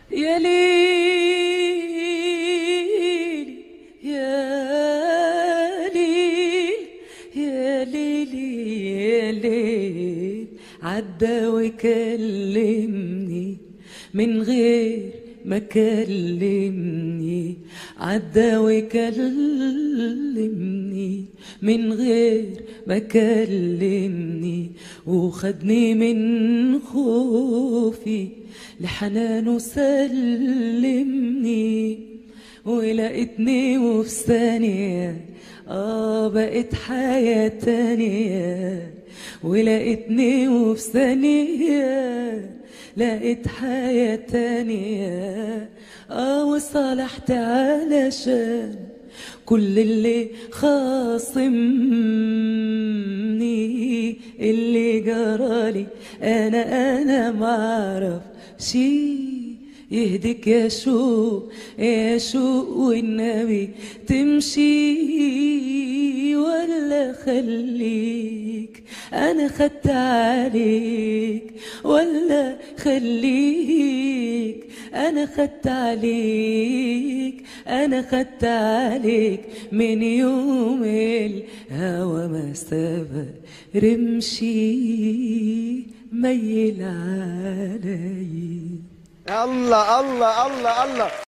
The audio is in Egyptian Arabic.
يا ليل يا ليل يا ليل يا ليل عدى وكلمني من غير ما كلمني عدى وكلمني من غير ما كلمني وخدني من خوفي لحنانه سلمني ولقيتني وفي ثانية اه بقيت حياة تانية ولقيتني وفي ثانية لقيت حياة تانية اه وصالحت علشان كل اللي خاصمني اللي جرالي انا انا معرف شي يهدك يا شو يا شو والنبي تمشي ولا خليك انا خدت عليك ولا خليك انا خدت عليك انا خدت عليك من يوم الهوى ما سبق رمشي ميل علي الله الله الله الله